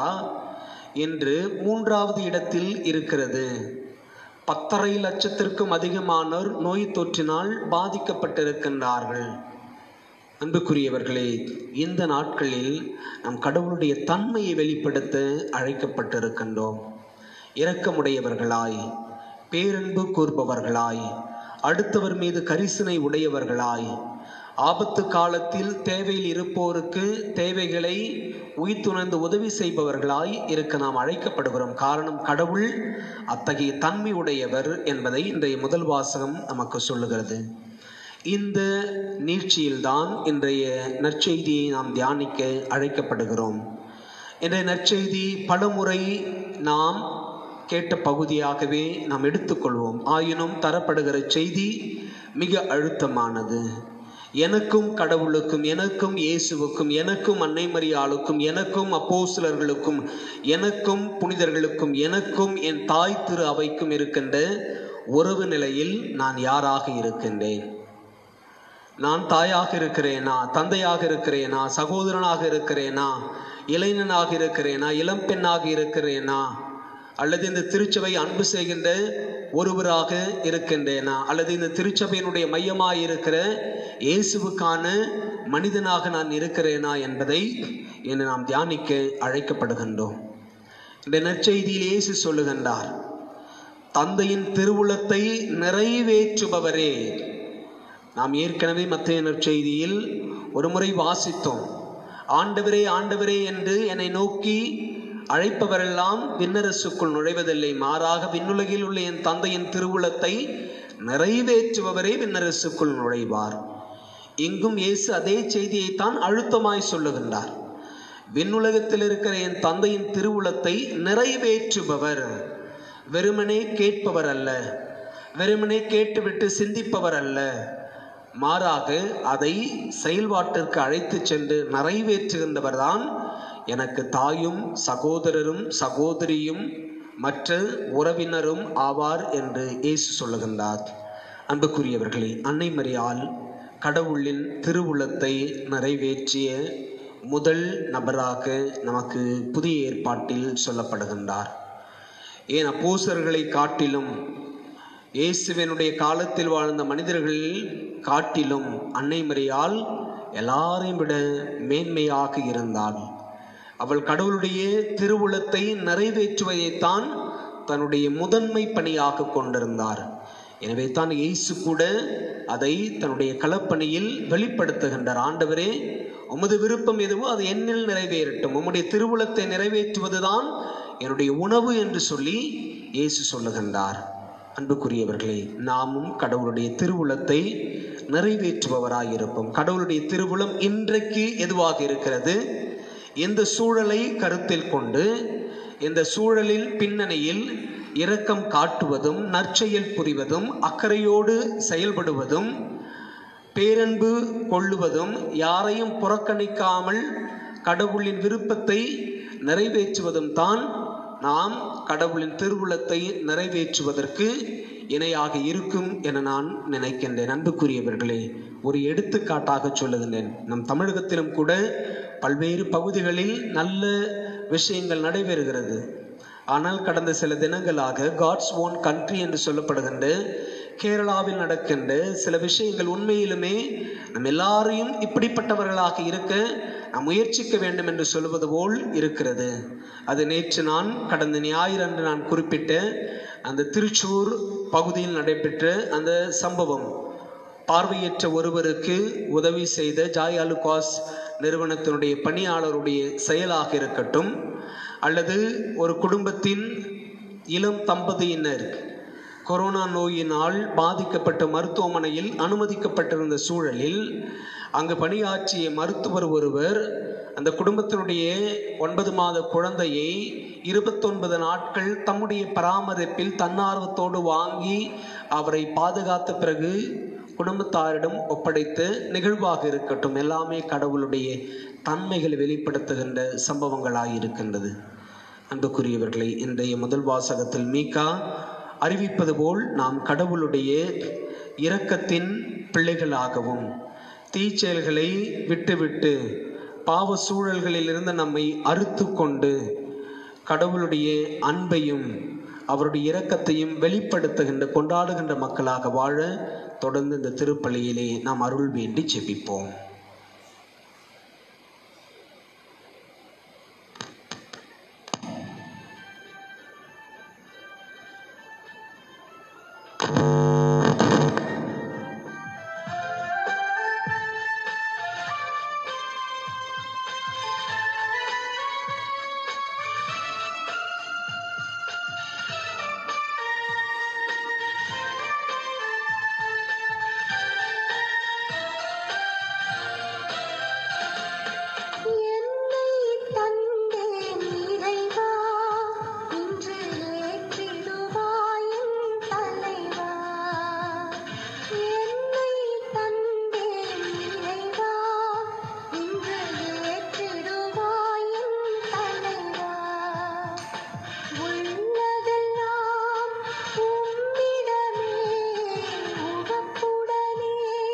இன்று மூன்றாவது இடத்தில் இருக்கிறது பத்தரை லட்சத்திற்கும் அதிகமானோர் நோய் தொற்றினால் பாதிக்கப்பட்டிருக்கின்றார்கள் அன்புக்குரியவர்களே இந்த நாட்களில் நம் கடவுளுடைய தன்மையை வெளிப்படுத்த அழைக்கப்பட்டிருக்கின்றோம் இரக்கமுடையவர்களாய் பேரன்பு கூர்பவர்களாய் அடுத்தவர் மீது கரிசனை உடையவர்களாய் ஆபத்து காலத்தில் தேவையில் இருப்போருக்கு தேவைகளை உயிர்த்துணர்ந்து உதவி செய்பவர்களாய் இருக்க நாம் அழைக்கப்படுகிறோம் காரணம் கடவுள் அத்தகைய தன்மை உடையவர் என்பதை இன்றைய முதல் வாசகம் நமக்கு சொல்லுகிறது இந்த நீட்சியில்தான் இன்றைய நற்செய்தியை நாம் தியானிக்க அழைக்கப்படுகிறோம் இன்றைய நற்செய்தி பலமுறை நாம் கேட்ட பகுதியாகவே நாம் எடுத்துக்கொள்வோம் ஆயினும் தரப்படுகிற செய்தி மிக அழுத்தமானது எனக்கும் கடவுளுக்கும் எனக்கும் இயேசுவுக்கும் எனக்கும் அன்னை மரியாளுக்கும் எனக்கும் அப்போஸ்தலர்களுக்கும் எனக்கும் புனிதர்களுக்கும் எனக்கும் என் தாய் திரு அவைக்கும் இருக்கின்ற உறவு நிலையில் நான் யாராக இருக்கின்றேன் நான் தாயாக இருக்கிறேனா தந்தையாக இருக்கிறேனா சகோதரனாக இருக்கிறேனா இளைஞனாக இருக்கிறேனா இளம்பெண்ணாக இருக்கிறேனா அல்லது இந்த திருச்சபை அன்பு செய்கின்ற ஒருவராக இருக்கின்றேனா அல்லது இந்த திருச்சபையினுடைய மையமாய் இருக்கிற இயேசுவுக்கான மனிதனாக நான் இருக்கிறேனா என்பதை இன்று நாம் தியானிக்க அழைக்கப்படுகின்றோம் இந்த நற்செய்தியில் இயேசு சொல்லுகின்றார் தந்தையின் திருவுளத்தை நிறைவேற்றுபவரே நாம் ஏற்கனவே மத்திய நற்செய்தியில் ஒரு முறை வாசித்தோம் ஆண்டவரே ஆண்டவரே என்று என்னை நோக்கி அழைப்பவரெல்லாம் விண்ணரசுக்குள் நுழைவதில்லை மாறாக விண்ணுலகில் உள்ள என் தந்தையின் திருவுளத்தை நிறைவேற்றுபவரே விண்ணரசுக்குள் நுழைவார் இங்கும் இயேசு அதே செய்தியைத்தான் அழுத்தமாய் சொல்லுகின்றார் விண்ணுலகத்தில் இருக்கிற என் தந்தையின் திருவுளத்தை நிறைவேற்றுபவர் வெறுமனே கேட்பவர் அல்ல வெறுமனே கேட்டுவிட்டு சிந்திப்பவர் அல்ல மாறாக அதை செயல்பாட்டிற்கு அழைத்து சென்று நிறைவேற்றுகின்றவர்தான் எனக்கு தாயும் சகோதரரும் சகோதரியும் மற்ற உறவினரும் ஆவார் என்று இயேசு சொல்லுகின்றார் அன்புக்குரியவர்களே அன்னை மரியால் கடவுளின் திருவுளத்தை நிறைவேற்றிய முதல் நபராக நமக்கு புதிய ஏற்பாட்டில் சொல்லப்படுகின்றார் ஏன் அப்போசர்களை காட்டிலும் இயேசுவினுடைய காலத்தில் வாழ்ந்த மனிதர்களில் காட்டிலும் அன்னை மரியால் எல்லாரையும் விட மேன்மையாக இருந்தாள் அவள் கடவுளுடைய திருவுளத்தை நிறைவேற்றுவதைத்தான் தன்னுடைய முதன்மை பணியாக கொண்டிருந்தார் எனவே தான் இயேசு கூட அதை தன்னுடைய களப்பணியில் வெளிப்படுத்துகின்றார் ஆண்டவரே உமது விருப்பம் எதுவோ அது என்னில் நிறைவேறட்டும் உம்முடைய திருவுளத்தை நிறைவேற்றுவதுதான் என்னுடைய உணவு என்று சொல்லி இயேசு சொல்லுகின்றார் அன்புக்குரியவர்களே நாமும் கடவுளுடைய திருவுளத்தை நிறைவேற்றுபவராயிருப்போம் கடவுளுடைய திருவுளம் இன்றைக்கு எதுவாக இருக்கிறது இந்த சூழலை கருத்தில் கொண்டு இந்த சூழலில் பின்னணியில் இரக்கம் காட்டுவதும் நற்செயல் புரிவதும் அக்கறையோடு செயல்படுவதும் பேரன்பு கொள்ளுவதும் யாரையும் புறக்கணிக்காமல் கடவுளின் விருப்பத்தை நிறைவேற்றுவதும் தான் நாம் கடவுளின் திருவுளத்தை நிறைவேற்றுவதற்கு இணையாக இருக்கும் என நான் நினைக்கின்றேன் அன்புக்குரியவர்களே ஒரு எடுத்துக்காட்டாக சொல்லுகின்றேன் நம் தமிழகத்திலும் கூட பல்வேறு பகுதிகளில் நல்ல விஷயங்கள் நடைபெறுகிறது ஆனால் கடந்த சில தினங்களாக காட்ஸ் ஓன் கண்ட்ரி என்று சொல்லப்படுகின்ற கேரளாவில் நடக்கின்ற சில விஷயங்கள் உண்மையிலுமே நம் எல்லாரையும் இப்படிப்பட்டவர்களாக இருக்க நாம் முயற்சிக்க வேண்டும் என்று சொல்வது போல் இருக்கிறது அது நேற்று நான் கடந்த ஞாயிறன்று நான் குறிப்பிட்ட அந்த திருச்சூர் பகுதியில் நடைபெற்ற அந்த சம்பவம் பார்வையற்ற ஒருவருக்கு உதவி செய்த ஜாய் அலுகாஸ் நிறுவனத்தினுடைய பணியாளருடைய செயலாக இருக்கட்டும் அல்லது ஒரு குடும்பத்தின் இளம் தம்பதியினர் கொரோனா நோயினால் பாதிக்கப்பட்ட மருத்துவமனையில் அனுமதிக்கப்பட்டிருந்த சூழலில் அங்கு பணியாற்றிய மருத்துவர் ஒருவர் அந்த குடும்பத்தினுடைய ஒன்பது மாத குழந்தையை இருபத்தொன்பது நாட்கள் தம்முடைய பராமரிப்பில் தன்னார்வத்தோடு வாங்கி அவரை பாதுகாத்த பிறகு குடும்பத்தாரிடம் ஒப்படைத்த நிகழ்வாக இருக்கட்டும் எல்லாமே கடவுளுடைய தன்மைகளை வெளிப்படுத்துகின்ற சம்பவங்களாக இருக்கின்றது அன்புக்குரியவர்களை இன்றைய முதல் வாசகத்தில் மீகா அறிவிப்பது போல் நாம் கடவுளுடைய இரக்கத்தின் பிள்ளைகளாகவும் தீச்செயல்களை விட்டுவிட்டு பாவ சூழல்களில் இருந்து நம்மை அறுத்து கொண்டு கடவுளுடைய அன்பையும் அவருடைய இரக்கத்தையும் வெளிப்படுத்துகின்ற கொண்டாடுகின்ற மக்களாக வாழ தொடர்ந்து இந்த திருப்பலியிலே நாம் அருள் வேண்டி செபிப்போம் என்னை தந்தேன் இறைவா இன்று ஏற்றிடுவாய் என் தலைவா என்னை தந்தேன் இறைவா இன்று ஏற்றிடுவாய் என் தலைவா உள்ளதெல்லாம் உம்மிடமே உவப்புடனே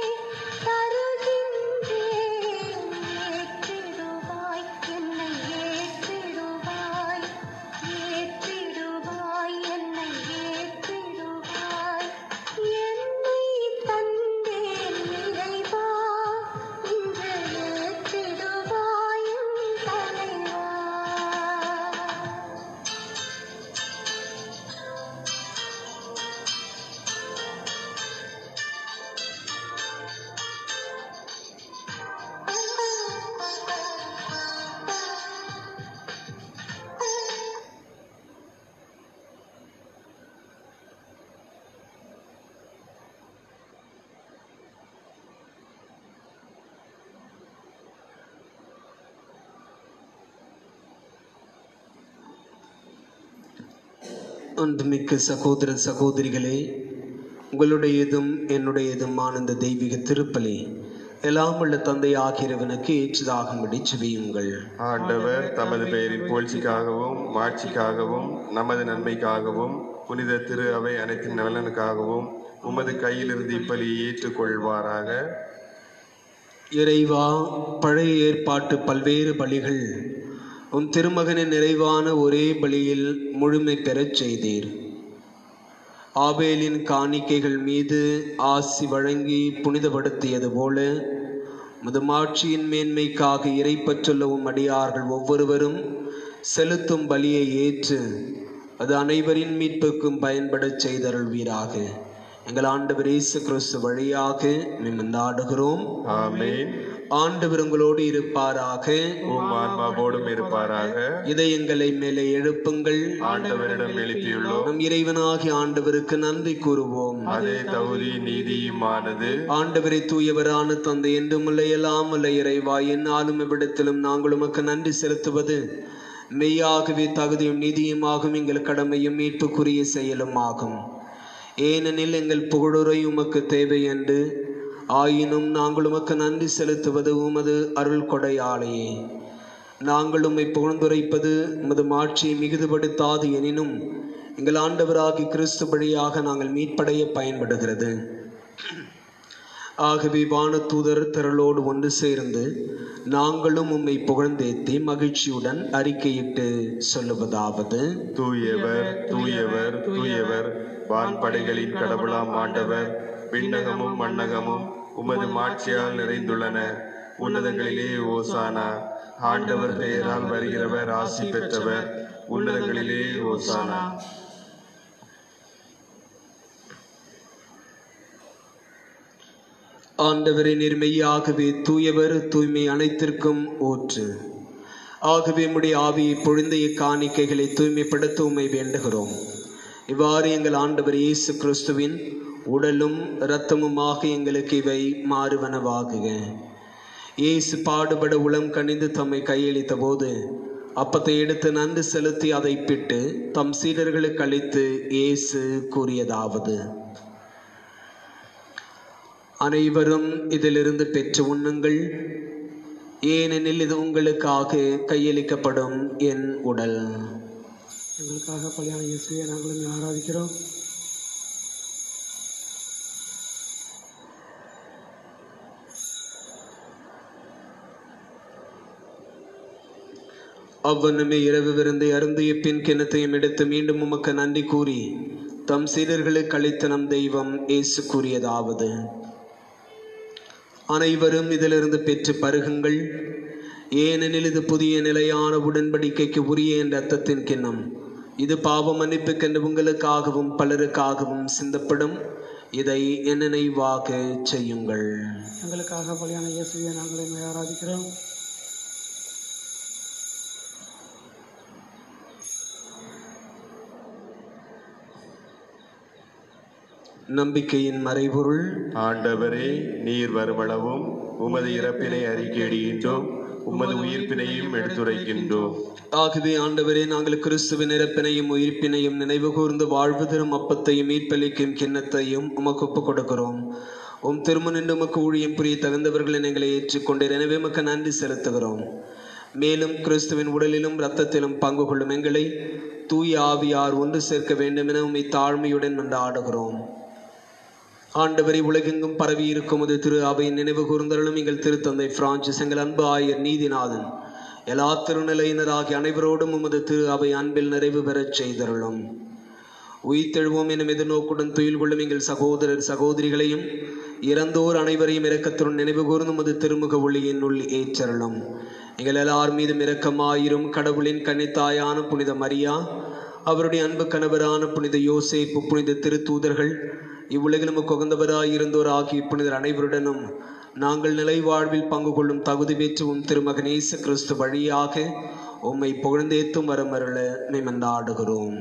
தருகின்றேன் ஏற்றிடுவாய் என்னை ஏற்றிடுவாய் ஏற்றிடுவாய் என்னை ஏற்றிடுவாய் என்னை தந்தேன் இறைவா இன்று ஏற்றிடுவாய் என் தலைவா அன்புமிக்க சகோதர சகோதரிகளே உங்களுடையதும் என்னுடையதுமான இந்த தெய்வீக திருப்பலி எல்லாம் உள்ள தந்தை ஆகியவனுக்கு ஏற்றதாகும்படி செவியுங்கள் ஆண்டவர் தமது பெயரின் புகழ்ச்சிக்காகவும் மாட்சிக்காகவும் நமது நன்மைக்காகவும் புனித திரு அவை அனைத்தின் நலனுக்காகவும் உமது கையிலிருந்து இப்பலியை ஏற்றுக்கொள்வாராக இறைவா பழைய ஏற்பாட்டு பல்வேறு பலிகள் உம் திருமகனின் நிறைவான ஒரே பலியில் முழுமை பெறச் செய்தீர் ஆபேலின் காணிக்கைகள் மீது ஆசி வழங்கி புனிதப்படுத்தியது போல முதுமாட்சியின் மேன்மைக்காக இறைப்பற்றுள்ள உம் அடியார்கள் ஒவ்வொருவரும் செலுத்தும் பலியை ஏற்று அது அனைவரின் மீட்புக்கும் பயன்படச் செய்தருள்வீராக எங்கள் ஆண்டவர் இயேசு கிறிஸ்து வழியாக மிம்மந்தாடுகிறோம் ஆமென் ஆண்டவர் உங்களோடு இருப்பாராக உம் ஆன்மாவோடும் இருப்பாராக இதயங்களை மேலே எழுப்புங்கள் ஆண்டவரிடம் எழுப்பியுள்ளோம் நம் இறைவனாகிய ஆண்டவருக்கு நன்றி கூறுவோம் அதே தகுதி நீதியுமானது ஆண்டவரை தூயவரான தந்தை என்றும் இல்லை எல்லாம் இல்லை இறைவா என்னாலும் எவ்விடத்திலும் நாங்கள் உமக்கு நன்றி செலுத்துவது மெய்யாகவே தகுதியும் நீதியுமாகும் எங்கள் கடமையும் மீட்புக்குரிய செயலும் ஆகும் ஏனெனில் எங்கள் புகழுரை உமக்கு தேவை என்று ஆயினும் நாங்கள் உமக்கு நன்றி செலுத்துவது உமது அருள் கொடையாலேயே நாங்கள் உம்மை புகழ்ந்துரைப்பது உமது மாட்சியை மிகுதுபடுத்தாது எனினும் எங்கள் ஆண்டவராகி கிறிஸ்து வழியாக நாங்கள் மீட்படைய பயன்படுகிறது ஆகவே வானதூதர் திரளோடு ஒன்று சேர்ந்து நாங்களும் உம்மை புகழ்ந்தேத்தி மகிழ்ச்சியுடன் அறிக்கையிட்டு சொல்லுவதாவது தூயவர் தூயவர் தூயவர் வான்படைகளின் கடவுளாம் ஆண்டவர் விண்ணகமும் மண்ணகமும் உமது மாட்சியால் நிறைந்துள்ளன உன்னதங்களிலே ஓசானா ஆண்டவர் பெயரால் வருகிறவர் ஆசி பெற்றவர் உன்னதங்களிலே ஓசானா ஆண்டவரை நிர்மையாகவே தூயவர் தூய்மை அனைத்திற்கும் ஊற்று ஆகவே உம்முடைய ஆவியை பொழிந்த இக்காணிக்கைகளை தூய்மைப்படுத்த உம்மை வேண்டுகிறோம் இவ்வாறு எங்கள் ஆண்டவர் இயேசு கிறிஸ்துவின் உடலும் இரத்தமுமாக எங்களுக்கு இவை மாறுவனவாகுக இயேசு பாடுபட உளம் கனிந்து தம்மை கையளித்த போது அப்பத்தை எடுத்து நன்றி செலுத்தி அதை பிட்டு தம் சீடர்களுக்கு அளித்து இயேசு கூறியதாவது அனைவரும் இதிலிருந்து பெற்று உண்ணுங்கள் ஏனெனில் இது உங்களுக்காக கையளிக்கப்படும் என் உடல் எங்களுக்காக பலியான இயேசுவை நாங்களும் ஆராதிக்கிறோம் அவ்வண்ணமே இரவு விருந்தை அருந்திய பின் கிணத்தையும் எடுத்து மீண்டும் உமக்கு நன்றி கூறி தம் சீடர்களுக்கு அளித்த நம் தெய்வம் இயேசு கூறியதாவது அனைவரும் இதிலிருந்து பெற்று பருகுங்கள் ஏனெனில் இது புதிய நிலையான உடன்படிக்கைக்கு உரிய என் ரத்தத்தின் கிண்ணம் இது பாவ மன்னிப்புக்கென்று உங்களுக்காகவும் பலருக்காகவும் சிந்தப்படும் இதை என் நினைவாக செய்யுங்கள் எங்களுக்காக பலியான இயேசுவை நாங்களும் ஆராதிக்கிறோம் நம்பிக்கையின் மறைபொருள் ஆண்டவரே நீர் வருவளவும் உமது இறப்பினை அறிக்கையிடுகின்றோம் உமது உயிர்ப்பினையும் எடுத்துரைக்கின்றோம் ஆகவே ஆண்டவரே நாங்கள் கிறிஸ்துவின் இறப்பினையும் உயிர்ப்பினையும் நினைவு கூர்ந்து வாழ்வு தரும் அப்பத்தையும் மீட்பளிக்கும் கிண்ணத்தையும் உமக்கு ஒப்புக் கொடுக்கிறோம் உம் திருமணின்று உமக்கு ஊழியம் புரிய தகுந்தவர்களை எங்களை ஏற்றுக்கொண்டீர் எனவே உமக்கு நன்றி செலுத்துகிறோம் மேலும் கிறிஸ்துவின் உடலிலும் இரத்தத்திலும் பங்கு கொள்ளும் எங்களை தூய ஆவியார் ஒன்று சேர்க்க வேண்டும் என உம்மை தாழ்மையுடன் மன்றாடுகிறோம் ஆண்டவரை உலகெங்கும் பரவி இருக்கும் அது திரு அவையின் நினைவு கூர்ந்தருளும் எங்கள் திருத்தந்தை பிரான்சிஸ் எங்கள் அன்பு ஆயர் நீதிநாதன் எல்லா திருநிலையினராகிய அனைவரோடும் உமது திரு அவை அன்பில் நிறைவு பெறச் செய்தருளும் உயிர்த்தெழுவோம் எனும் எதிர்நோக்குடன் துயில் கொள்ளும் எங்கள் சகோதரர் சகோதரிகளையும் இறந்தோர் அனைவரையும் இரக்கத்துடன் நினைவு கூர்ந்து உமது திருமுக ஒளியின் உள் ஏற்றருளும் எங்கள் எல்லார் மீதும் இரக்கமாயிரும் கடவுளின் கன்னித்தாயான புனித மரியா அவருடைய அன்பு கணவரான புனித யோசேப்பு புனித திருத்தூதர்கள் இவ்வுலகில் நமக்கு உகந்தவராய் இருந்தோர் ஆகிய புனிதர் அனைவருடனும் நாங்கள் நிலை வாழ்வில் பங்கு கொள்ளும் தகுதி பெற்று உம் திருமகன் இயேசு கிறிஸ்து வழியாக உம்மை புகழ்ந்தேத்தும் வரமருள மேமந்தாடுகிறோம்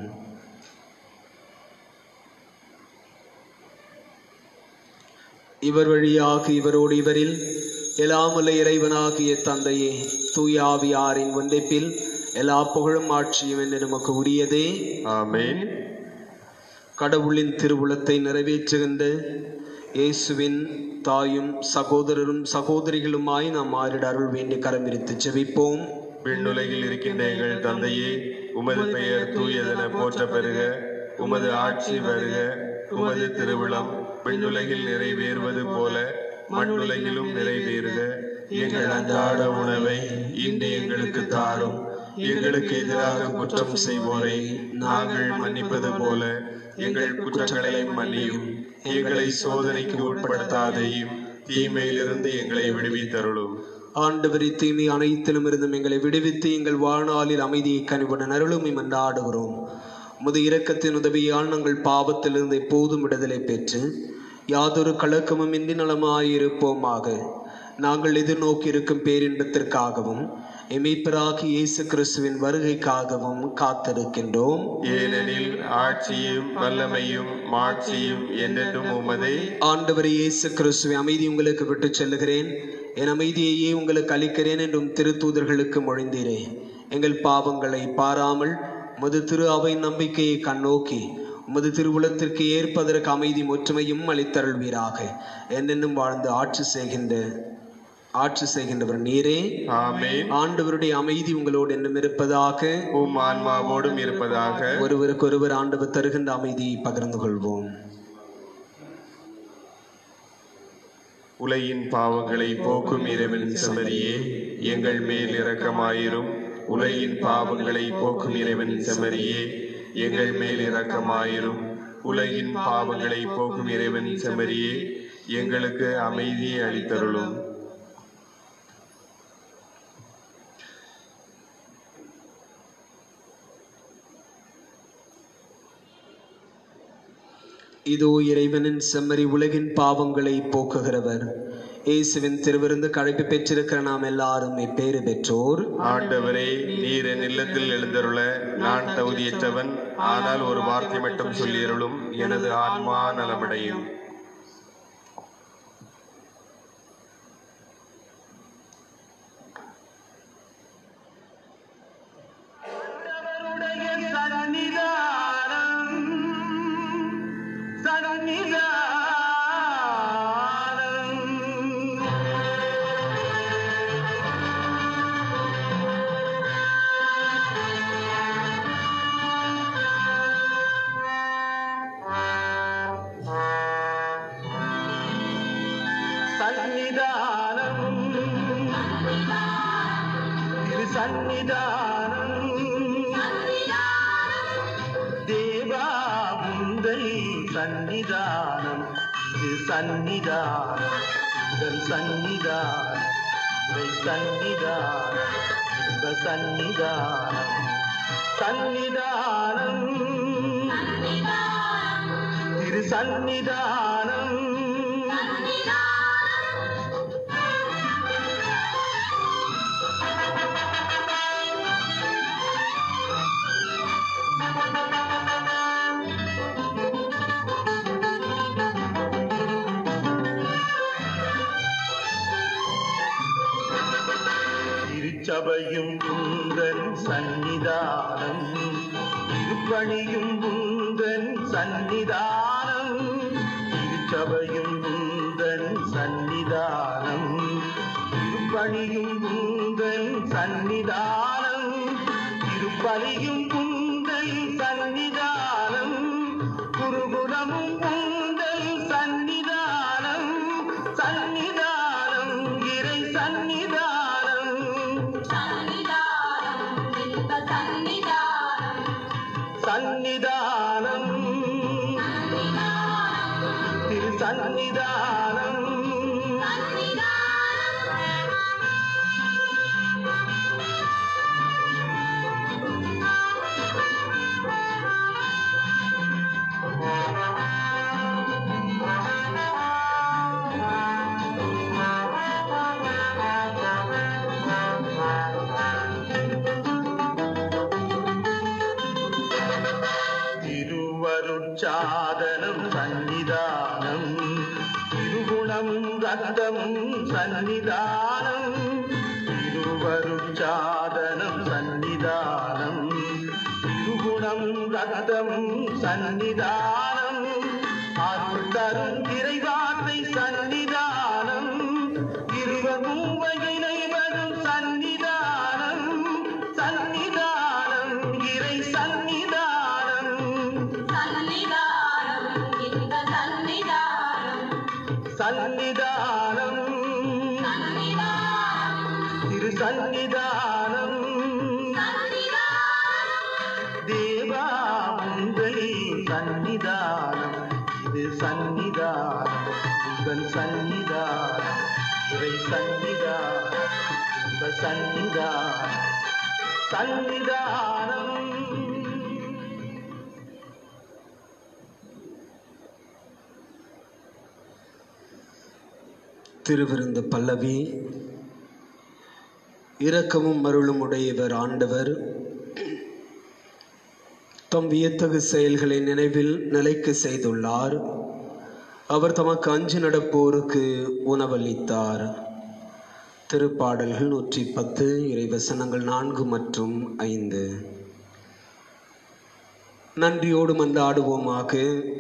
இவர் வழியாக இவரோடு இவரில் எலாமல இறைவனாகிய தந்தையே தூயாவியாரின் ஒன்றைப்பில் எல்லா புகழும் ஆட்சியும் என்று நமக்கு உரியதே ஆமென் கடவுளின் திருவுளத்தை நிறைவேற்றுகின்ற இயேசுவின் தாயும் சகோதரரும் சகோதரிகளுமாய் நாம் மாறிட அருள் வேண்டி கரம் விரித்து ஜெபிப்போம் விண்ணுலகில் இருக்கின்ற எங்கள் தந்தையே உமது பெயர் தூயதென போற்ற பெறுக உமது ஆட்சி வருக உமது திருவிழம் விண்ணுலகில் நிறைவேறுவது போல மண்ணுலகிலும் நிறைவேறுக எங்கள் அன்றாட உணவை இன்று எங்களுக்கு தாரும் எங்களுக்கு எதிராக குற்றம் செய்வோரை நாங்கள் மன்னிப்பது போல எங்கள் குற்றங்களை மன்னியும் எங்களை சோதனைக்கு உட்படுத்தாதையும் தீமையிலிருந்து எங்களை விடுவித்தருளும் ஆண்டவரை தீமை அனைத்திலும் இருந்தும் எங்களை விடுவித்து எங்கள் வாழ்நாளில் அமைதியை கனிவுடன் அருளும் மன்றாடுகிறோம் முது இரக்கத்தின் உதவியால் நாங்கள் பாவத்திலிருந்து எப்போதும் விடுதலை பெற்று யாதொரு கலக்கமும் இன்றி நலமாயிருப்போமாக நாங்கள் எதிர்நோக்கி இருக்கும் பேரின்பத்திற்காகவும் எமைப்பராகி இயேசு கிறிஸ்துவின் வருகைக்காகவும் காத்திருக்கின்றோம் ஏனெனில் ஆட்சியும் வல்லமையும் மாட்சியும் என்றென்றும் உமதே ஆண்டவர் இயேசு கிறிஸ்துவை அமைதி உங்களுக்கு விட்டுச் செல்லுகிறேன் என் அமைதியையே உங்களுக்கு அளிக்கிறேன் என்றும் திருத்தூதர்களுக்கு மொழிந்தீரே எங்கள் பாவங்களை பாராமல் உமது திரு அவை நம்பிக்கையை கண்ணோக்கி உமது திருவுளத்திற்கு ஏற்பதற்கு அமைதி ஒற்றுமையும் அளித்தருள்வீராக என்னென்னும் வாழ்ந்து ஆட்சி செய்கின்ற ஆட்சி செய்கின்றவர் நீரே ஆமென் ஆண்டவருடைய அமைதி உங்களோடு என்னும் இருப்பதாக உம் ஆன்மாவோடும் இருப்பதாக ஒருவருக்கொருவர் ஆண்டவர் தருகின்ற அமைதியை பகிர்ந்து கொள்வோம் உலகின் பாவங்களை போக்கும் இறைவன் செமரியே எங்கள் மேல் இரக்கமாயிரும் உலகின் பாவங்களை போக்கும் இறைவன் செமரியே எங்கள் மேல் இரக்கமாயிரும் உலகின் பாவங்களை போக்கும் இறைவன் செமரியே எங்களுக்கு அமைதியை அளித்தருளும் இதோ இறைவனின் செம்மறி உலகின் பாவங்களை போக்குகிறவர் இயேசுவின் திருவிருந்து கழைப்பு பெற்றிருக்கிற நாம் எல்லாரும் இப்பேறு பெற்றோர் ஆண்டவரே நீர் என் இல்லத்தில் எழுந்தருள நான் தகுதியற்றவன் ஆனால் ஒரு வார்த்தை மட்டும் சொல்லியருளும் எனது ஆன்மா நலமடையும் சன்னிதானம் திரு சன்னிதானம் தேவா உந்தை சன்னிதானம் திரு சன்னிதானம் உங்கள் சன்னிதானம் உங்கள் சன்னிதானம் உங்கள் சன்னிதானம் சன்னிதானம் திரு சன்னிதானம் திருச்சபையும் உந்தன் சன்னிதானம் திருப்பணியும் உந்தன் சன்னிதானம் திருச்சபையும் உந்தன் சன்னிதானம் திருப்பணியும் உந்தன் சன்னிதானம் திருப்பலியும் உந்தன் சன்னிதானம் குருகுலமும் உந்தன் சன்னிதானம் சன்னிதானம் இறை சன்னிதானம் சன்னிதானம் திரு சன்னிதானம் திருவருட்சாதனம் சன்னிதானம் திருகுணமும் ரத்தமும் சன்னிதானம் திருவருட்சாதனம் சன்னிதானம் திருகுணமும் ரத்தமும் சன்னிதானம் அருள் தரும் இறைவார்த்தை சன்னிதானம் இருவகூவையினை வரும் சன்னிதானம் சன்னிதானம் இறை சன்னிதானம் சந்நிதானம் திரு சந்நிதானம் தேவா உங்கள் சந்நிதானம் இது சந்நிதானம் உங்கள் சந்நிதானம் இறை சந்நிதானம் உங்கள் சந்நிதானம் சந்நிதானம் திருவிருந்த பல்லவி இரக்கமும் அருளும் உடையவர் ஆண்டவர் தம் வியத்தகு செயல்களை நினைவில் நிலைக்க செய்துள்ளார் அவர் தமக்கு அஞ்சு நடப்போருக்கு உணவளித்தார் திருப்பாடல்கள் நூற்றி பத்து இறைவசனங்கள் நான்கு மற்றும் ஐந்து நன்றியோடு மன்றாடுவோமாக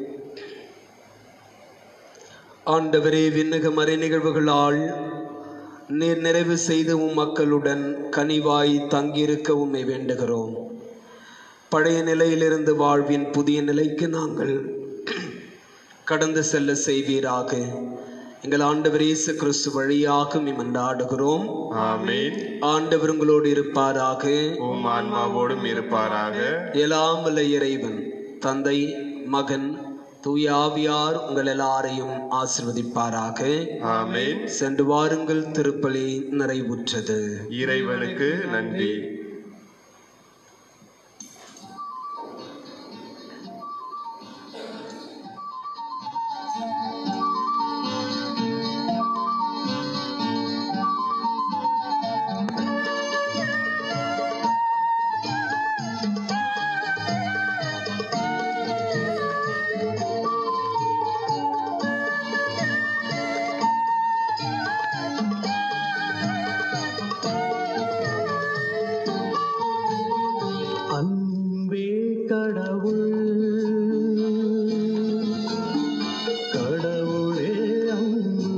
ஆண்டவரே விண்ணக மறை நிகழ்வுகளால் நீர் நிறைவு செய்து உம் மக்களுடன் கனிவாய் தங்கியிருக்க உம்மை வேண்டுகிறோம் பழைய நிலையிலிருந்து வாழ்வின் புதிய நிலைக்கு நாங்கள் கடந்து செல்ல செய்வீராக எங்கள் ஆண்டவர் இயேசு கிறிஸ்து வழியாக மன்றாடுகிறோம் ஆமென் ஆண்டவர் உங்களோடு இருப்பாராக உம் ஆன்மாவோடும் இருப்பாராக எல்லாம் வல்ல இறைவன் தந்தை மகன் தூய ஆவியார் உங்கள் எல்லாரையும் ஆசிர்வதிப்பாராக ஆமென் சென்று வாருங்கள் திருப்பலி நிறைவுற்றது இறைவனுக்கு நன்றி அன்பே கடவுள் கடவுளே அன்பு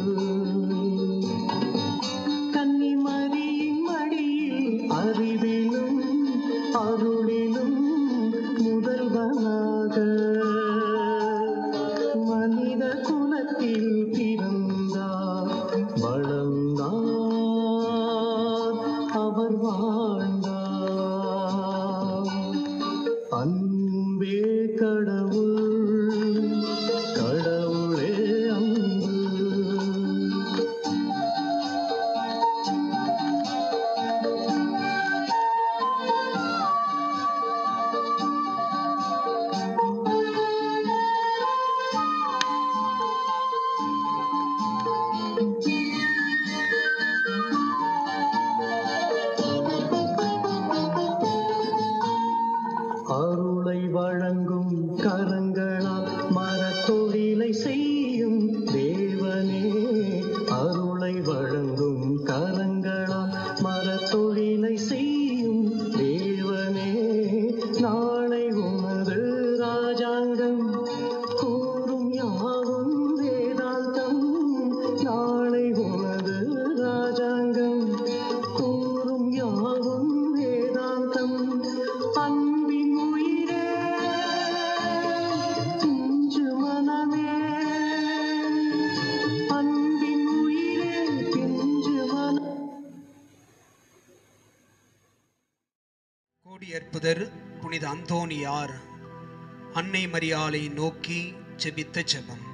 கன்னிமரியின் மடியில் அறிவிலும் அருளிலும் முதல்வனாக மனித குலத்தில் பிறந்தார் வளர்ந்தார் அவர் வாழ்ந்தார் அன்பே கடவுள் கடவுளே அன்பு அருளை வழங்கும் கரங்களால் மரத்தொழிலை செய்யும் தேவனே அருளை வழங்கும் கரங்களால் மரத்தொழிலை செய்யும் தேவனே நாளை உனது ராஜாங்கம் கூறும் யாவும் வேதாந்தம் நாளை உனது ராஜாங்கம் கூறும் யாவும் வேதாந்தம் அன்பின் உயிரே பிஞ்சு மனமே அன்பின் உயிரே பிஞ்சு மன கோடியற்புதர் புனித அந்தோனியார் அன்னை மரியாளை நோக்கி ஜெபித்த ஜெபம்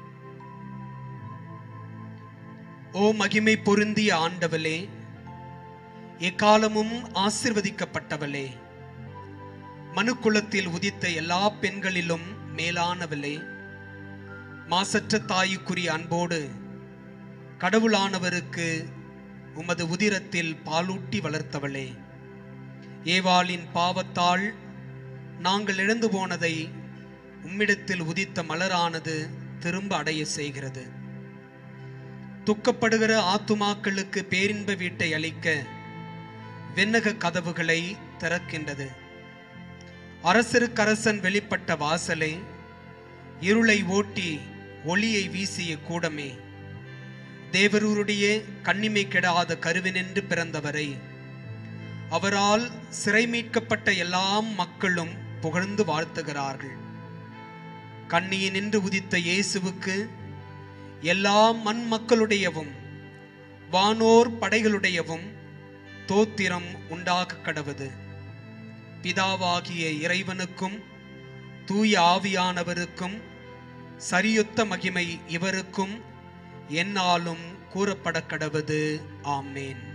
ஓ மகிமை பொருந்திய ஆண்டவளே எக்காலமும் ஆசிர்வதிக்கப்பட்டவளே மனுக்குலத்தில் உதித்த எல்லா பெண்களிலும் மேலானவளே மாசற்ற தாயுக்குரிய அன்போடு கடவுளானவருக்கு உமது உதிரத்தில் பாலூட்டி வளர்த்தவளே ஏவாளின் பாவத்தால் நாங்கள் இழந்து போனதை உம்மிடத்தில் உதித்த மலரானது திரும்ப அடைய செய்கிறது துக்கப்படுகிற ஆத்துமாக்களுக்கு பேரின்ப வீட்டை அளிக்க விண்ணக கதவுகளை திறக்கின்றது அரசருக்கரசன் வெளிப்பட்ட வாசலே இருளை ஓட்டி ஒளியை வீசிய கூடமே தேவரூருடைய கண்ணிமை கெடாத கருவினின்று பிறந்தவரை அவரால் சிறை மீட்கப்பட்ட எல்லா மக்களும் புகழ்ந்து வாழ்த்துகிறார்கள் கண்ணியினின்று உதித்த இயேசுவுக்கு எல்லா மண் மக்களுடையவும் வானோர் படைகளுடையவும் தோத்திரம் உண்டாக கடவது பிதாவாகிய இறைவனுக்கும் தூய ஆவியானவருக்கும் சரியுத்த மகிமை இவருக்கும் எந்நாளும் கூறப்பட கடவது ஆமேன்